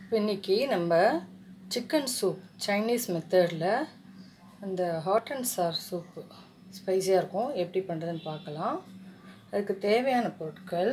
இப்போ இன்றைக்கி நம்ம சிக்கன் சூப் சைனீஸ் மெத்தடில் அந்த ஹாட் அண்ட் சார் சூப்பு ஸ்பைஸியாக இருக்கும் எப்படி பண்ணுறதுன்னு பார்க்கலாம் அதுக்கு தேவையான பொருட்கள்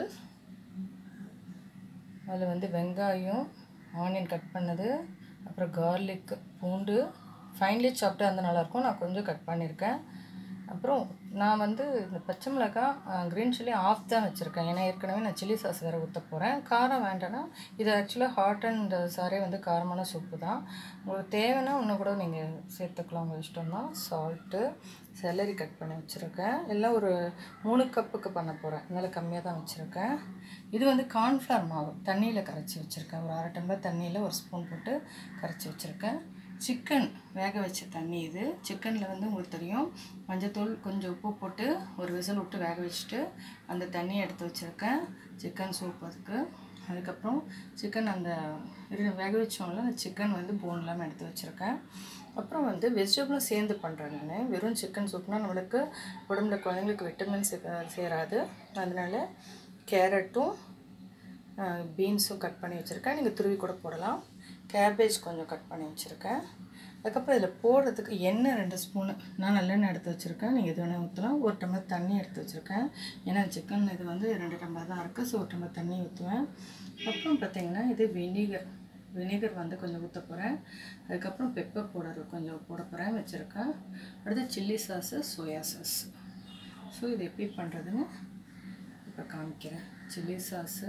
அதில் வந்து வெங்காயம் ஆனியன் கட் பண்ணது அப்புறம் கார்லிக் பூண்டு ஃபைன்லி சாப்பிட்டா இருந்தால் நல்லாயிருக்கும் நான் கொஞ்சம் கட் பண்ணியிருக்கேன் அப்புறம் நான் வந்து இந்த பச்சை மிளகாய் க்ரீன் சில்லி ஆஃப் தான் வச்சுருக்கேன் ஏன்னா ஏற்கனவே நான் சில்லி சாஸ் வேறு ஊற்ற போகிறேன் காரம் வேண்டாம்னா இது ஆக்சுவலாக ஹாட் அண்ட் சாரே வந்து காரமான சூப்பு தான் உங்களுக்கு தேவைன்னா இன்னும் கூட நீங்கள் சேர்த்துக்கலாம் உங்கள் இஷ்டம் தான் சால்ட்டு செல்லரி கட் பண்ணி வச்சுருக்கேன் எல்லாம் ஒரு மூணு கப்புக்கு பண்ண போகிறேன் அதனால் கம்மியாக தான் வச்சுருக்கேன் இது வந்து கார்ன்ஃப்ளவர் மாவு தண்ணியில் கரைச்சி வச்சுருக்கேன் ஒரு அரை டம்ளர் தண்ணியில் ஒரு ஸ்பூன் போட்டு கரைச்சி வச்சுருக்கேன் சிக்கன் வேக வச்ச தண்ணி இது சிக்கனில் வந்து உங்களுக்கு தெரியும் மஞ்சத்தூள் கொஞ்சம் உப்பு போட்டு ஒரு விசில் விட்டு வேக வச்சுட்டு அந்த தண்ணியை எடுத்து வச்சுருக்கேன் சிக்கன் சூப் அதுக்கு அதுக்கப்புறம் சிக்கன் அந்த இரு வேக வச்சோம்ல அந்த சிக்கன் வந்து போன் இல்லாமல் எடுத்து வச்சுருக்கேன் அப்புறம் வந்து வெஜிடபிளும் சேர்ந்து பண்ணுறேன் நான் வெறும் சிக்கன் சூப்னால் நம்மளுக்கு உடம்புல குழந்தைங்களுக்கு விட்டமின்ஸ் சேராது அதனால் கேரட்டும் பீன்ஸும் கட் பண்ணி வச்சுருக்கேன் நீங்கள் துருவி கூட போடலாம் கேபேஜ் கொஞ்சம் கட் பண்ணி வச்சுருக்கேன் அதுக்கப்புறம் இதில் போடுறதுக்கு எண்ணெய் ரெண்டு ஸ்பூனு நான் நல்லெண்ணெய் எடுத்து வச்சுருக்கேன் நீங்கள் எது வேணால் ஊற்றலாம் ஒரு டம்ளர் தண்ணி எடுத்து வச்சுருக்கேன் ஏன்னா சிக்கன் இது வந்து ரெண்டு டம்ளர் தான் இருக்குது ஸோ ஒரு டம்ளர் தண்ணி ஊற்றுவேன் அப்புறம் பார்த்திங்கன்னா இது வினிகர் வினிகர் வந்து கொஞ்சம் ஊற்ற போகிறேன் அதுக்கப்புறம் பெப்பர் பவுடர் கொஞ்சம் போட போகிறேன் வச்சுருக்கேன் அடுத்து chilli sauce soya sauce so இது எப்படி பண்ணுறதுன்னு இப்போ காமிக்கிறேன் சில்லி சாஸு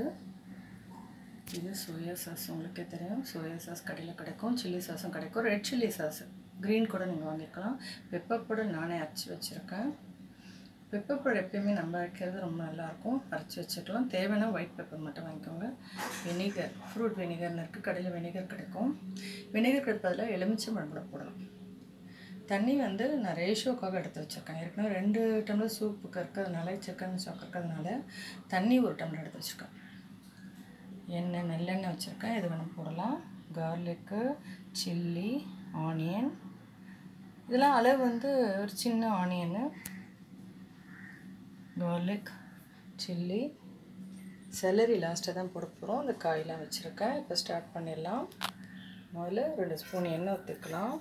இது சோயா சாஸ் உங்களுக்கே தெரியும் சோயா சாஸ் கடையில் கிடைக்கும் சில்லி சாஸும் கிடைக்கும் ரெட் சில்லி சாஸ் க்ரீன் கூட நீங்கள் வாங்கிக்கலாம் பெப்பர் பவுடர் நானே அரைச்சி வச்சுருக்கேன் பெப்பர் பவுடர் எப்பயுமே நம்ம வைக்கிறது ரொம்ப நல்லாயிருக்கும் அரைச்சி வச்சுக்கலாம் தேவைன்னா ஒயிட் பெப்பர் மட்டும் வாங்கிக்கோங்க வினிகர் ஃப்ரூட் வினிகர்னு இருக்குது கடையில் வினிகர் கிடைக்கும் வினிகர் கிடைப்பதில் எலுமிச்சம்பழம் கூட போடலாம் தண்ணி வந்து நான் ரேஷியோக்காக எடுத்து வச்சுருக்கேன் ஏற்கனவே ரெண்டு டம்ளர் சூப்புக்கு இருக்கிறதுனால சிக்கன் சாக்கு இருக்கிறதுனால தண்ணி ஒரு டம்ளர் எடுத்து வச்சுருக்கேன் எண்ணெய் நல்லெண்ணெய் வச்சுருக்கேன் இது வேணும் போடலாம் கார்லிக்கு சில்லி ஆனியன் இதெல்லாம் அளவு வந்து ஒரு சின்ன ஆனியனு கார்லிக் சில்லி செலரி லாஸ்ட்டாக தான் போட போகிறோம் இந்த காயெலாம் வச்சுருக்கேன் இப்போ ஸ்டார்ட் பண்ணிடலாம் முதல்ல ரெண்டு ஸ்பூன் எண்ணெய் ஊற்றிக்கலாம்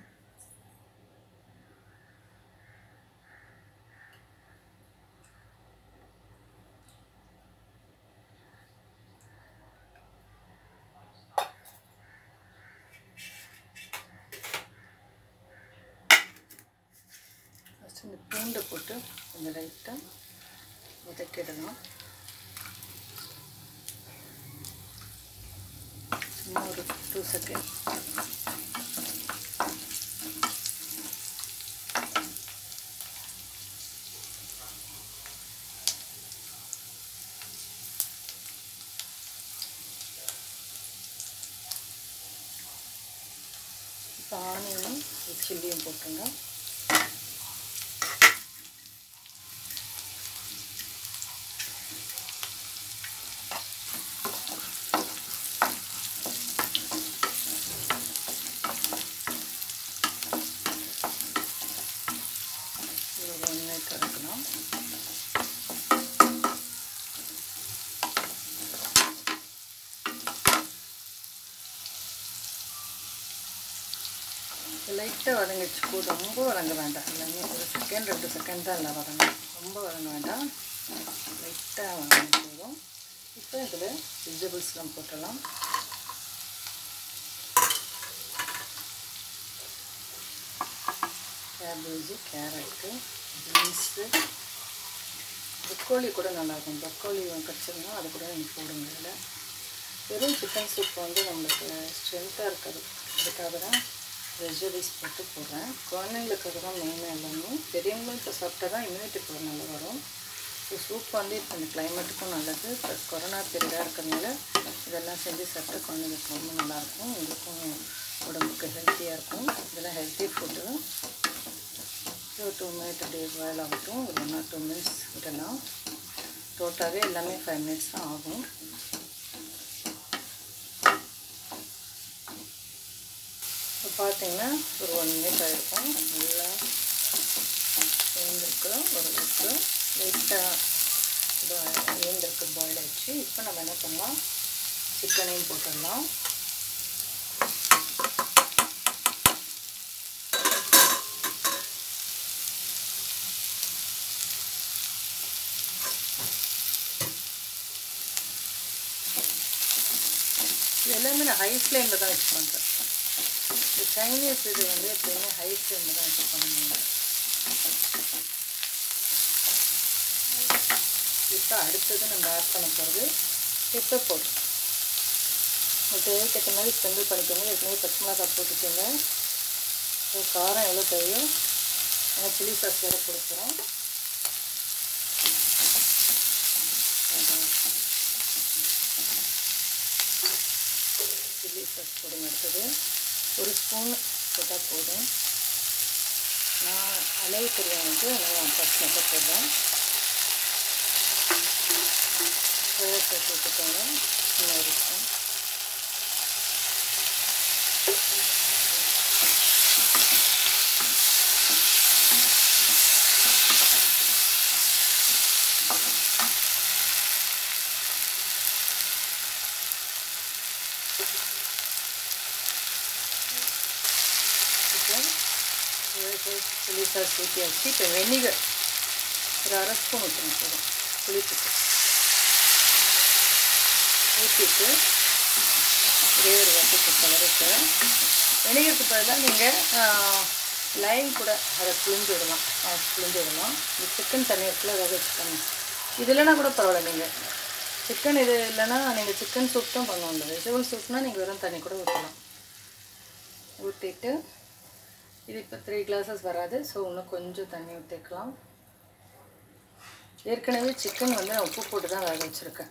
ஃபஸ்ட்டு இந்த பூண்டை போட்டு கொஞ்சம் லைட்டாக வதக்கிடலாம் சும்மா ஒரு டூ செகண்ட் இப்போ ஆனியனும் சில்லியும் போட்டுங்க ஒன்று கறக்கலாம் லைட்டாக வதங்கிச்சு கூட ரொம்ப வதங்க வேண்டாம் எல்லாமே ஒரு செகண்ட் ரெண்டு செகண்ட் தான் இல்லை வதங்க ரொம்ப வதங்க வேண்டாம் லைட்டாக வதங்க போதும் இப்போ இதில் வெஜிடபிள்ஸ்லாம் போட்டலாம் கேபேஜு கேரட்டு பீன்ஸு ப்ரொக்கோலி கூட நல்லாயிருக்கும் ப்ரொக்கோலி கிடச்சிருந்தா அது கூட நீங்கள் போடுங்க இதில் வெறும் சிக்கன் சூப் வந்து நம்மளுக்கு ஸ்ட்ரென்த்தாக இருக்காது அதுக்காக தான் வெஜிடபிள்ஸ் போட்டு போடுறேன் குழந்தைங்களுக்கு தான் மெயினாக எல்லாமே பெரியவங்களும் இப்போ சாப்பிட்டா தான் இம்யூனிட்டி பவர் நல்லா வரும் ஸோ சூப் வந்து இப்போ இந்த கிளைமேட்டுக்கும் நல்லது ப்ளஸ் கொரோனா பீரியடாக இருக்கிறதுனால இதெல்லாம் செஞ்சு சாப்பிட்டா குழந்தைங்களுக்கு ரொம்ப நல்லாயிருக்கும் உங்களுக்கும் உடம்புக்கு ஹெல்த்தியாக இருக்கும் இதெல்லாம் ஹெல்த்தி ஃபுட்டு ஒரு டூ மினிட் அப்படியே பாயில் ஆகட்டும் ஒரு ஒன் ஆர் டூ மினிட்ஸ் விடலாம் டோட்டலாகவே எல்லாமே ஃபைவ் மினிட்ஸ் தான் ஆகும் இப்போ பார்த்தீங்கன்னா ஒரு ஒன் மினிட் ஆகிருக்கும் நல்லா சேர்ந்துருக்கு ஓரளவுக்கு லைட்டாக ஏந்திருக்கு பாயில் ஆயிடுச்சு இப்போ நம்ம என்ன பண்ணலாம் சிக்கனையும் போட்டுடலாம் இது எல்லாமே நான் ஹை ஃப்ளேமில் தான் வச்சு பண்ணுறேன் இந்த சைனீஸ் இது வந்து எப்பயுமே ஹை ஃப்ளேமில் தான் வச்சு பண்ணணும் இப்போ அடுத்தது நம்ம ஆட் பண்ண போகிறது பெப்பர் பவுடர் உங்கள் தேவைக்கேற்ற மாதிரி ஸ்பெண்டில் பண்ணிக்கோங்க ஏற்கனவே பச்சை மிளகாய் போட்டுக்கோங்க ஸோ காரம் எவ்வளோ தேவையோ ஆனால் சில்லி சாஸ் வேறு கொடுக்குறோம் சில்லி சாஸ் போடுங்க அடுத்தது ஒரு ஸ்பூன் போட்டால் போதும் நான் அளவு தெரியும் வந்து நான் ஃபஸ்ட் மட்டும் போடுறேன் சோயா சாஸ் ஊற்றிக்கோங்க இன்னொரு ஸ்பூன் சில்லி சாஸ் ஊற்றியாச்சு இப்போ வெனிகர் ஒரு அரை ஸ்பூன் ஊற்றணும் போதும் புளிப்புக்கு ஊற்றிட்டு ஒரே ஒரு வாட்டிக்கு கலருக்கு வெனிகருக்கு பதிலாக நீங்கள் லைம் கூட அதை புளிஞ்சு விடலாம் புளிஞ்சு விடலாம் இந்த சிக்கன் தண்ணி இருக்குல்ல அதை வச்சுக்கோங்க இது இல்லைனா கூட பரவாயில்ல நீங்கள் சிக்கன் இது இல்லைன்னா நீங்கள் சிக்கன் சூப் தான் பண்ணுவோம் வெஜிடபிள் சூப்னால் நீங்கள் வெறும் தண்ணி கூட ஊற்றலாம் ஊற்றிட்டு இது இப்போ த்ரீ கிளாஸஸ் வராது ஸோ இன்னும் கொஞ்சம் தண்ணி ஊற்றிக்கலாம் ஏற்கனவே சிக்கன் வந்து நான் உப்பு போட்டு தான் வேக வச்சுருக்கேன்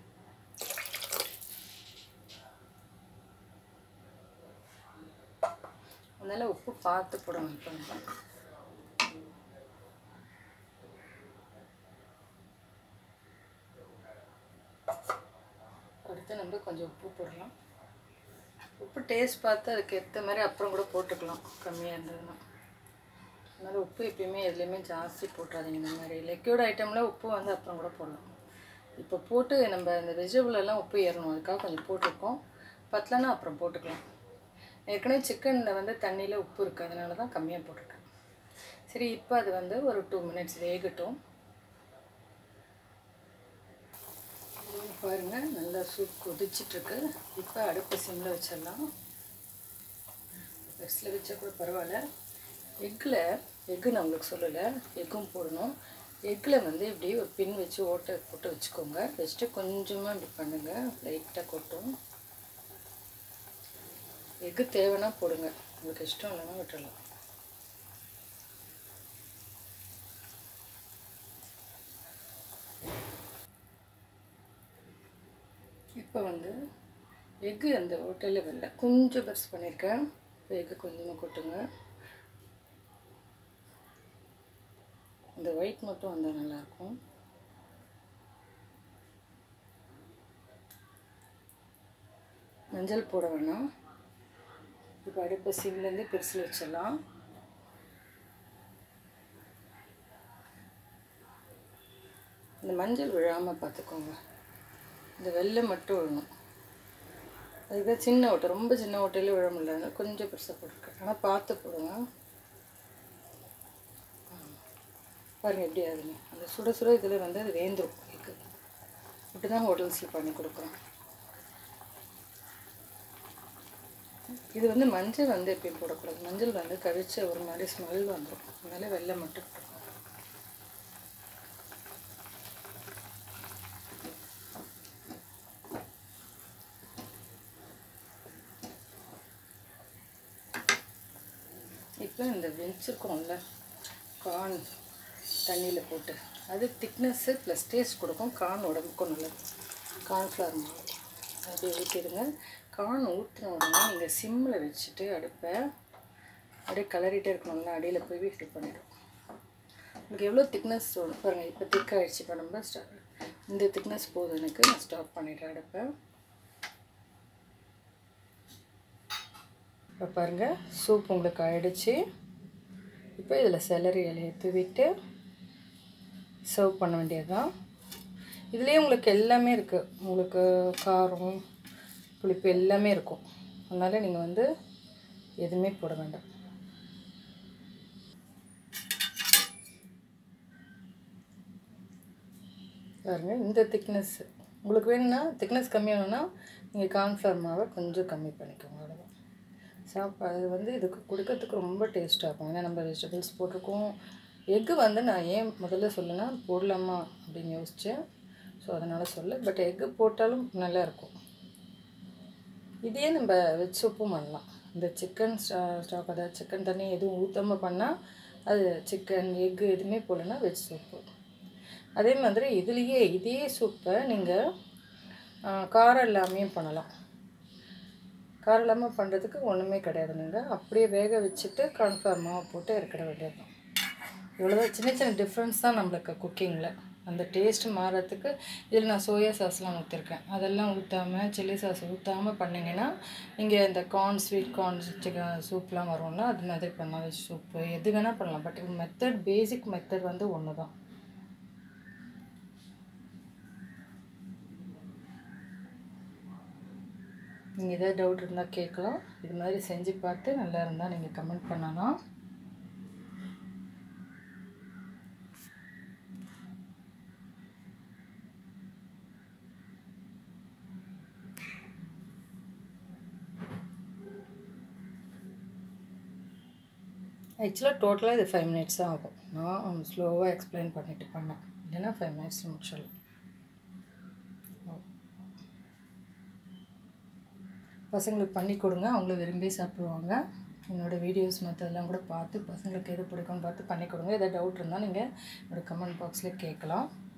அதனால் உப்பு பார்த்து போடணும் இப்போ அடுத்து நம்ம கொஞ்சம் உப்பு போடலாம் உப்பு டேஸ்ட் பார்த்து அதுக்கு ஏற்ற மாதிரி அப்புறம் கூட போட்டுக்கலாம் கம்மியாக இருந்ததுன்னா அதனால் உப்பு எப்பயுமே எதுலேயுமே ஜாஸ்தி போட்டுறாதீங்க இந்த மாதிரி லிக்யூட் ஐட்டமில் உப்பு வந்து அப்புறம் கூட போடலாம் இப்போ போட்டு நம்ம இந்த வெஜிடபிள் எல்லாம் உப்பு ஏறணும் அதுக்காக கொஞ்சம் போட்டிருக்கோம் பத்தலைன்னா அப்புறம் போட்டுக்கலாம் ஏற்கனவே சிக்கனில் வந்து தண்ணியில் உப்பு இருக்குது அதனால தான் கம்மியாக போட்டிருக்கேன் சரி இப்போ அது வந்து ஒரு டூ மினிட்ஸ் வேகட்டும் பாருங்கள் நல்லா சூப் கொதிச்சிட்ருக்கு இப்போ அடுப்பு சிம்மில் வச்சிடலாம் பெருசில் வச்சா கூட பரவாயில்ல எக்கில் எக்கு நான் உங்களுக்கு சொல்லலை எக்கும் போடணும் எக்கில் வந்து இப்படி ஒரு பின் வச்சு ஓட்டை போட்டு வச்சுக்கோங்க வச்சுட்டு கொஞ்சமாக இப்படி பண்ணுங்கள் லைட்டாக கொட்டும் எக்கு தேவைன்னா போடுங்க உங்களுக்கு இஷ்டம் இல்லைன்னா விட்டுடலாம் இப்போ வந்து எக்கு அந்த ஹோட்டலில் வரல கொஞ்சம் பெருசு பண்ணியிருக்கேன் இப்போ எக்கு கொஞ்சமாக கொட்டுங்க இந்த ஒயிட் மட்டும் வந்தால் நல்லாயிருக்கும் மஞ்சள் போட வேணாம் இப்போ அடுப்பை சிம்லேருந்து பெருசில் வச்சிடலாம் இந்த மஞ்சள் விழாமல் பார்த்துக்கோங்க இந்த வெள்ளை மட்டும் விழணும் அதுக்கு சின்ன ஓட்டை ரொம்ப சின்ன ஓட்டையில விழ முடியல கொஞ்சம் பெருசாக போட்டிருக்கேன் ஆனால் பார்த்து போடுங்க பாருங்கள் எப்படி ஆகுதுங்க அந்த சுட சுட இதில் வந்து அது வேந்துடும் எக்கு இப்படி தான் ஹோட்டல்ஸில் பண்ணி கொடுக்குறோம் இது வந்து மஞ்சள் வந்து எப்பயும் போடக்கூடாது மஞ்சள் வந்து கழிச்ச ஒரு மாதிரி ஸ்மெல் வந்துடும் அதனால வெள்ளை மட்டும் போட்டுக்கணும் இப்போ இந்த வச்சுருக்கோம்ல கார்ன் தண்ணியில் போட்டு அது திக்னஸ்ஸு ப்ளஸ் டேஸ்ட் கொடுக்கும் கார்ன் உடம்புக்கும் நல்லது கார்ன்ஃப்ளவர் மாவு அப்படியே ஊற்றிடுங்க கார்ன் ஊற்றின உடனே நீங்கள் சிம்மில் வச்சுட்டு அடுப்பை அப்படியே கலரிட்டே இருக்கணும்ல அடியில் போய் ஹீட் பண்ணிடும் உங்களுக்கு எவ்வளோ திக்னஸ் தோணும் பாருங்கள் இப்போ திக்காகிடுச்சு இப்போ நம்ம ஸ்டா இந்த திக்னஸ் போதும் எனக்கு நான் ஸ்டாப் பண்ணிடுறேன் அடுப்பை இப்போ பாருங்கள் சூப் உங்களுக்கு ஆயிடுச்சு இப்போ இதில் செலரி இலையை தூவிட்டு சர்வ் பண்ண வேண்டியது தான் இதுலேயே உங்களுக்கு எல்லாமே இருக்குது உங்களுக்கு காரம் புளிப்பு எல்லாமே இருக்கும் அதனால் நீங்கள் வந்து எதுவுமே போட வேண்டாம் பாருங்க இந்த திக்னஸ் உங்களுக்கு வேணும்னா திக்னஸ் கம்மியாகணும்னா நீங்கள் கார்ன்ஃப்ளவர் மாவை கொஞ்சம் கம்மி பண்ணிக்கோங்க அவ்வளோதான் சாப்பாடு வந்து இதுக்கு கொடுக்கறதுக்கு ரொம்ப டேஸ்ட்டாக இருக்கும் ஏன்னா நம்ம வெஜிடபிள்ஸ் போட்டிருக்கோம் எக்கு வந்து நான் ஏன் முதல்ல சொல்லனா போடலாமா அப்படின்னு யோசித்தேன் ஸோ அதனால் சொல்ல பட் எக்கு போட்டாலும் நல்லா இருக்கும் இதே நம்ம வெஜ் சூப்பும் பண்ணலாம் இந்த சிக்கன் ஸ்டா ஸ்டாக் அதாவது சிக்கன் தண்ணி எதுவும் ஊற்றாமல் பண்ணால் அது சிக்கன் எக்கு எதுவுமே போடலன்னா வெஜ் சூப்பு அதே மாதிரி இதுலேயே இதே சூப்பை நீங்கள் காரம் இல்லாமையும் பண்ணலாம் காரம் இல்லாமல் பண்ணுறதுக்கு ஒன்றுமே கிடையாது நீங்கள் அப்படியே வேக வச்சுட்டு கார்ன்ஃப்ளவர் மாவு போட்டு இறக்கிட வேண்டியது தான் இவ்வளோதான் சின்ன சின்ன டிஃப்ரென்ஸ் தான் நம்மளுக்கு குக்கிங்கில் அந்த டேஸ்ட் மாறத்துக்கு இதில் நான் சோயா சாஸ்லாம் ஊற்றிருக்கேன் அதெல்லாம் ஊற்றாமல் சில்லி சாஸ் ஊற்றாமல் பண்ணிங்கன்னா நீங்கள் இந்த கார்ன் ஸ்வீட் கார்ன் சிக்கன் சூப்லாம் வரும்ல அது மாதிரி பண்ணலாம் வெஜ் சூப்பு எது வேணால் பண்ணலாம் பட் மெத்தட் பேசிக் மெத்தட் வந்து ஒன்று தான் நீங்கள் எதாவது டவுட் இருந்தால் கேட்கலாம் இது மாதிரி செஞ்சு பார்த்து நல்லா இருந்தால் நீங்கள் கமெண்ட் பண்ணலாம் ஆக்சுவலாக டோட்டலாக இது ஃபைவ் மினிட்ஸ் தான் ஆகும் நான் ஸ்லோவாக எக்ஸ்பிளைன் பண்ணிட்டு பண்ணேன் இல்லைன்னா ஃபைவ் மினிட்ஸ் முடிச்சிடலாம் பசங்களுக்கு பண்ணி கொடுங்க அவங்களும் விரும்பி சாப்பிடுவாங்க என்னோடய வீடியோஸ் மற்றதெல்லாம் கூட பார்த்து பசங்களுக்கு எது பிடிக்கும்னு பார்த்து பண்ணி கொடுங்க எதாவது டவுட் இருந்தால் நீங்கள் என்னோடய கமெண்ட் பாக்ஸில் கேட்கலாம்